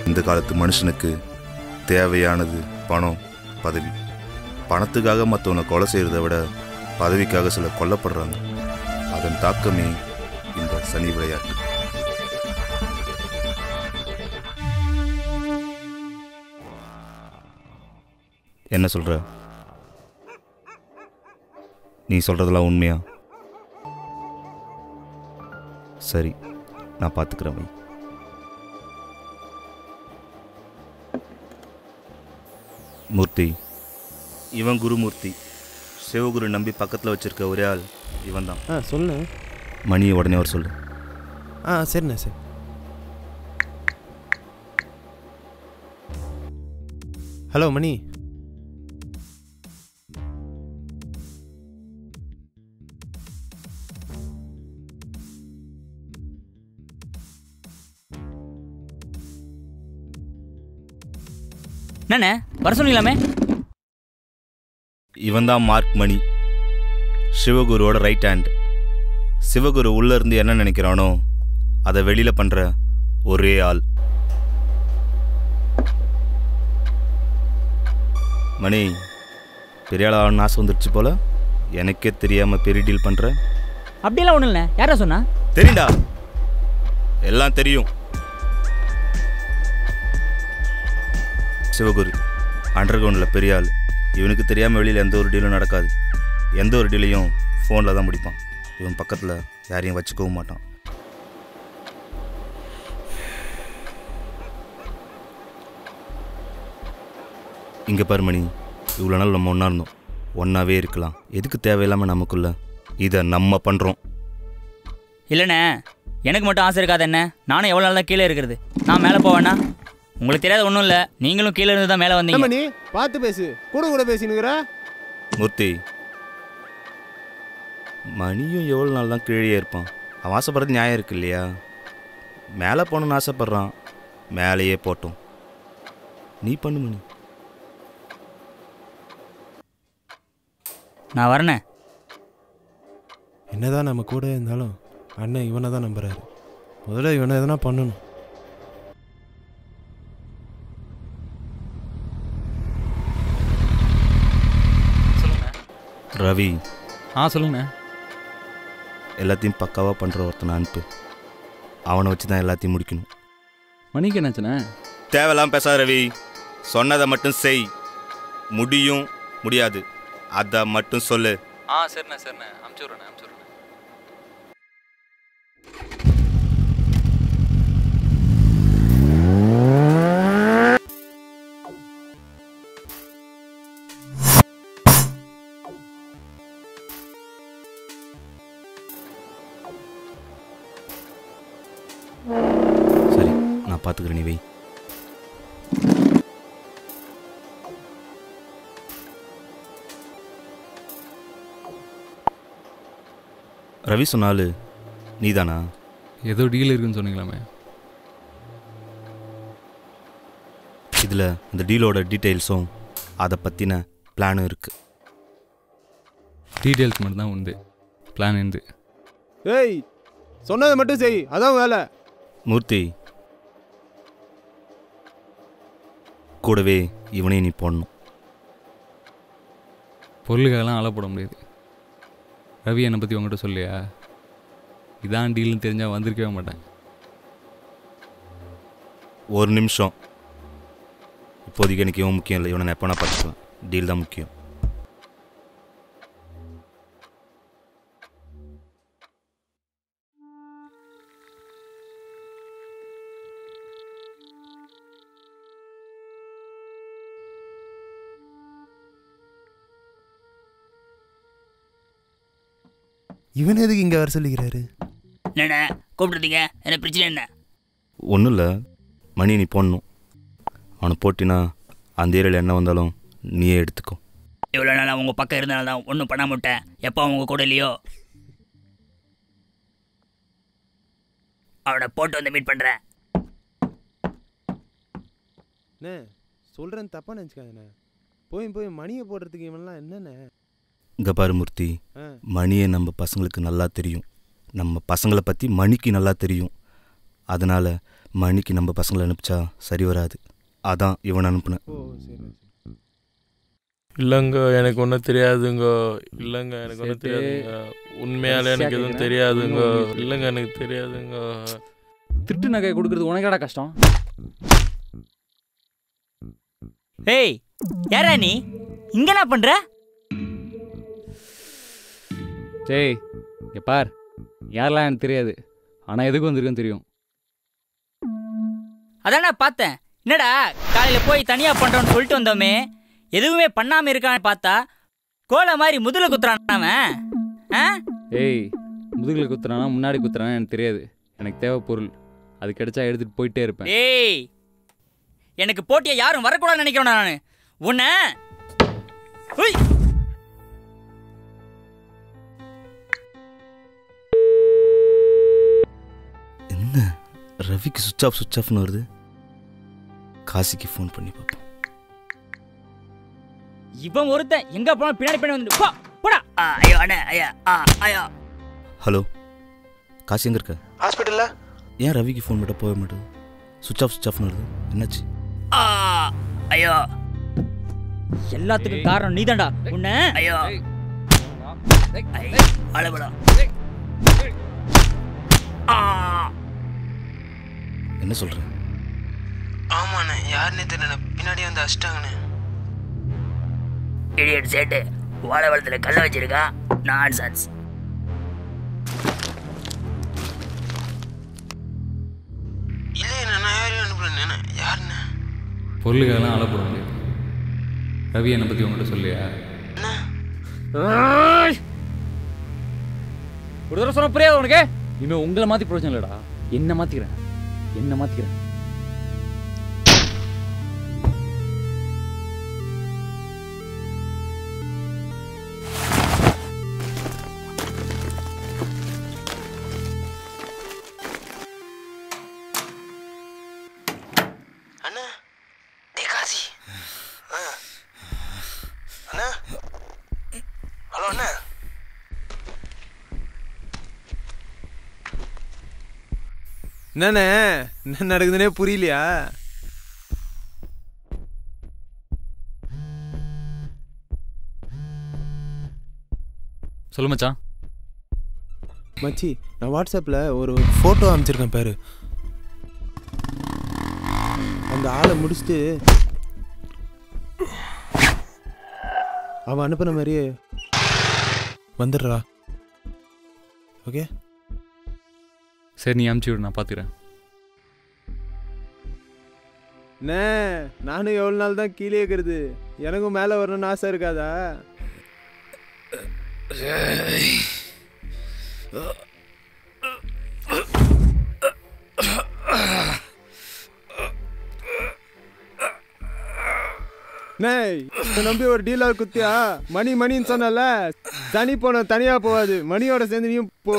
இந்த காலத்து மனுஷனுக்கு தேவையானது பணம் பதவி பணத்துக்காக மற்றவனை கொலை செய்கிறத விட பதவிக்காக சிலர் கொல்லப்படுறாங்க அதன் தாக்கமே இந்த சனி விளையாட்டு என்ன சொல்ற நீ சொல்றதெல்லாம் உண்மையா சரி நான் பார்த்துக்கிறேன் வை மூர்த்தி இவன் குருமூர்த்தி சிவகுரு நம்பி பக்கத்தில் வச்சிருக்க ஒரே ஆள் இவன் தான் ஆ சொல்லுண்ணே மணியை உடனே வர சொல்லு ஆ சரிண்ணே சரி ஹலோ மணி என்னண்ணே வர சொன்னீங்களாமே இவன் தான் மார்க் மணி சிவகுருவோட ரைட் ஹேண்ட் சிவகுரு உள்ள இருந்து என்ன நினைக்கிறானோ அதை வெளியில பண்ற ஒரே ஆள் மணி பெரிய ஆள் ஆகணும்னு ஆசை வந்துருச்சு போல எனக்கே தெரியாம பெரிய டீல் பண்ற அப்படியெல்லாம் ஒன்றும் இல்லை யாரா சொன்னா தெரியும்டா எல்லாம் தெரியும் சிவகுரு அண்டர் கிரவுண்டில் பெரிய ஆள் இவனுக்கு தெரியாமல் வெளியில் எந்த ஒரு டீலும் நடக்காது எந்த ஒரு டீலையும் ஃபோனில் தான் முடிப்பான் இவன் பக்கத்தில் யாரையும் வச்சுக்கவும் மாட்டான் இங்கே பாரு மணி இவ்வளோ நாள் நம்ம ஒன்றா இருந்தோம் ஒன்றாவே இருக்கலாம் எதுக்கு தேவையில்லாமல் நமக்குள்ள இதை நம்ம பண்ணுறோம் இல்லைண்ணே எனக்கு மட்டும் ஆசை இருக்காது என்ன நானும் எவ்வளோ நாள் தான் கீழே இருக்கிறது நான் மேலே போவேண்ணா உங்களுக்கு தெரியாத ஒன்றும் இல்லை நீங்களும் கீழே இருந்து தான் மேலே என்ன வந்தீங்க மணி பார்த்து பேசு கூட கூட பேசினுக்கிற மூர்த்தி மணியும் எவ்வளோ நாள் தான் கீழே இருப்பான் அவன் ஆசைப்படுறது நியாயம் இருக்கு இல்லையா மேலே போகணுன்னு ஆசைப்பட்றான் மேலேயே போட்டோம் நீ பண்ணு மணி நான் வரேண்ணே என்னதான் நம்ம கூட இருந்தாலும் அண்ணன் இவனை தான் நம்புறாரு முதல்ல இவனை எதனா பண்ணணும் ரவி ஆ சொல்லுங்கண்ணே எல்லாத்தையும் பக்காவாக பண்ணுற ஒருத்தனை அனுப்பு அவனை வச்சு தான் எல்லாத்தையும் முடிக்கணும் மணிக்கு என்னாச்சுண்ணே தேவையில்லாம் பேசாத ரவி சொன்னதை மட்டும் செய் முடியும் முடியாது அதை மட்டும் சொல்லு ஆ சரிண்ணே சரிண்ணே அமுச்சு விட்றேண்ணே அமுச்சு விட்றேண்ணே சரி நான் பார்த்துக்கிறேன் நீ வை ரவி சொன்னாலு நீதானா ஏதோ டீல் இருக்குன்னு சொன்னீங்களாமே இதில் இந்த டீலோட டீட்டெயில்ஸும் அதை பற்றின பிளானும் இருக்குது டீட்டெயில்ஸ் மட்டும் தான் உண்டு பிளான் இருந்து ஏய் சொன்னதை மட்டும் செய் அதான் வேலை மூர்த்தி கூடவே இவனையும் நீ போடணும் பொருளுக்காகலாம் ஆள போட முடியாது ரவி என்னை பற்றி உங்கள்கிட்ட சொல்லியா இதான் டீல்னு தெரிஞ்சால் வந்திருக்கவே மாட்டேன் ஒரு நிமிஷம் இப்போதைக்கு எனக்கு இவன் முக்கியம் இல்லை இவனை நான் எப்போனா பார்த்துக்கலாம் டீல் தான் முக்கியம் இவன் எதுக்கு இங்கே வர சொல்லிக்கிறாரு என்னண்ணே கூப்பிட்டுருந்தீங்க என்ன பிரச்சனை என்ன ஒன்றும் இல்லை மணி நீ போடணும் அவனை போட்டினா அந்த ஏரியாவில் என்ன வந்தாலும் நீயே எடுத்துக்கோ இவ்வளோ நாள் உங்கள் பக்கம் இருந்தனால தான் ஒன்றும் பண்ணாம விட்டேன் எப்போ அவங்க கூட இல்லையோ அவனை போட்டு வந்து மீட் பண்ணுறேன் அண்ணே சொல்கிறேன் தப்பாக நினச்சிக்காங்கண்ணே போய் போய் மணியை போடுறதுக்கு இவன்லாம் என்னண்ணே இங்கே பாரு மூர்த்தி ஆ மணியை நம்ம பசங்களுக்கு நல்லா தெரியும் நம்ம பசங்களை பற்றி மணிக்கு நல்லா தெரியும் அதனால் மணிக்கு நம்ம பசங்களை அனுப்பிச்சா சரி வராது அதான் இவன் அனுப்புனேன் ஓ சரி இல்லைங்க எனக்கு ஒன்றும் தெரியாதுங்க இல்லைங்க எனக்கு ஒன்றும் சேட்டு, தெரியாதுங்க உண்மையால எனக்கு எதுவும் கேக்குறேன். தெரியாதுங்க இன்னும் இல்லைங்க எனக்கு தெரியாதுங்க திருட்டு நகை கொடுக்கறது உனக்கடா கஷ்டம் ஏய் யாரா நீ இங்க என்ன பண்ற டேய் இங்க பார் யாரெல்லாம் எனக்கு தெரியாது ஆனால் எதுக்கு வந்திருக்குன்னு தெரியும் அதான் நான் பார்த்தேன் என்னடா காலையில போய் தனியா பண்றோம்னு சொல்லிட்டு வந்தோமே எதுவுமே பண்ணாம இருக்கான்னு பார்த்தா கோலை மாதிரி முதல்ல குத்துறான் அவன் ஆ ஏய் முதுகில் குத்துறானா முன்னாடி குத்துறானா எனக்கு தெரியாது எனக்கு தேவை பொருள் அது கிடைச்சா எடுத்துட்டு போயிட்டே இருப்பேன் ஏய் எனக்கு போட்டியை யாரும் வரக்கூடாதுன்னு நினைக்கிறேன் நான் உன்னை உய். என்ன ரவிக்கு சுவிச் ஆஃப் சுவிச் ஆஃப்னு வருது காசிக்கு ஃபோன் பண்ணி பார்ப்போம் இவன் ஒருத்தன் எங்க போனாலும் பின்னாடி பின்னாடி வந்து போ போடா ஆ, ஐயோ அண்ணே ஐயா ஆ ஐயோ ஹலோ காசி எங்கே இருக்க ஹாஸ்பிட்டல்ல ஏன் ரவிக்கு ஃபோன் பண்ண போக மாட்டேது சுவிச் ஆஃப் சுவிச் ஆஃப்னு வருது என்னாச்சு ஆ ஐயோ எல்லாத்துக்கும் காரணம் நீதான்டா உன்னை ஐயோ அழபடா ஆ என்ன சொல்ற ஆமாண்ணே யாருன்னே தெரியல பின்னாடி வந்து அடிச்சிட்டாங்கண்ணே இடியட் சேட்டு வாழைவளத்துல கல்ல வச்சிருக்கா நான் சன்ஸ் இல்லையே நான் யாரையும் அனுப்புறேண்ணே யாருண்ணே பொருளுக்கெல்லாம் அழப்பட முடியாது ரவி என்னை பற்றி உங்கள்கிட்ட சொல்லியா ஒரு தடவை சொன்ன புரியாது உனக்கு இனிமே உங்களை மாற்றி பிரயோஜனம் இல்லைடா என்ன மாற்றிக்கிறேன் என்ன மாற்றிக்கிறேன் அண்ணா டே காசி ஆ. அண்ணா ஹலோ அண்ணா என்னண்ணே என்ன நடக்குதுன்னே புரியலையா சொல்லு மச்சான் மச்சி நான் வாட்ஸ்அப்பில் ஒரு ஃபோட்டோ அனுப்பிச்சிருக்கேன் பாரு அந்த ஆளை முடிச்சுட்டு அவன் அனுப்புன மாதிரியே வந்துடுறா ஓகே சரி நீ அமுச்சு விடு நான் பார்த்துக்கிறேன் அண்ணே நானும் எவ்வளோ நாள் தான் கீழே இருக்கிறது எனக்கும் மேலே வரணும்னு ஆசை இருக்காதா நேய் இதை நம்பி ஒரு டீலர் குத்தியா மணி மணின்னு சொன்னல தனி போன தனியா போகாது மணியோட சேர்ந்து நீயும் போ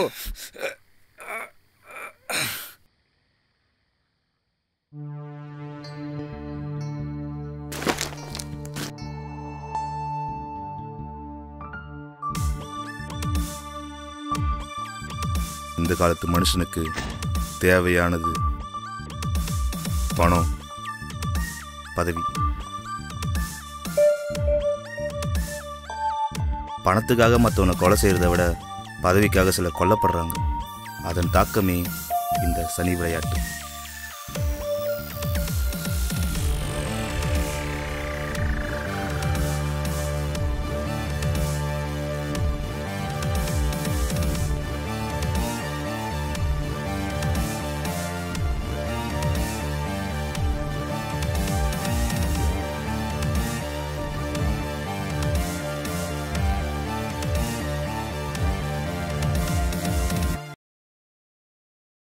இந்த காலத்து மனுஷனுக்கு தேவையானது பணம் பதவி பணத்துக்காக மற்றவனை கொலை செய்கிறத விட பதவிக்காக சிலர் கொல்லப்படுறாங்க அதன் தாக்கமே இந்த சனி விளையாட்டு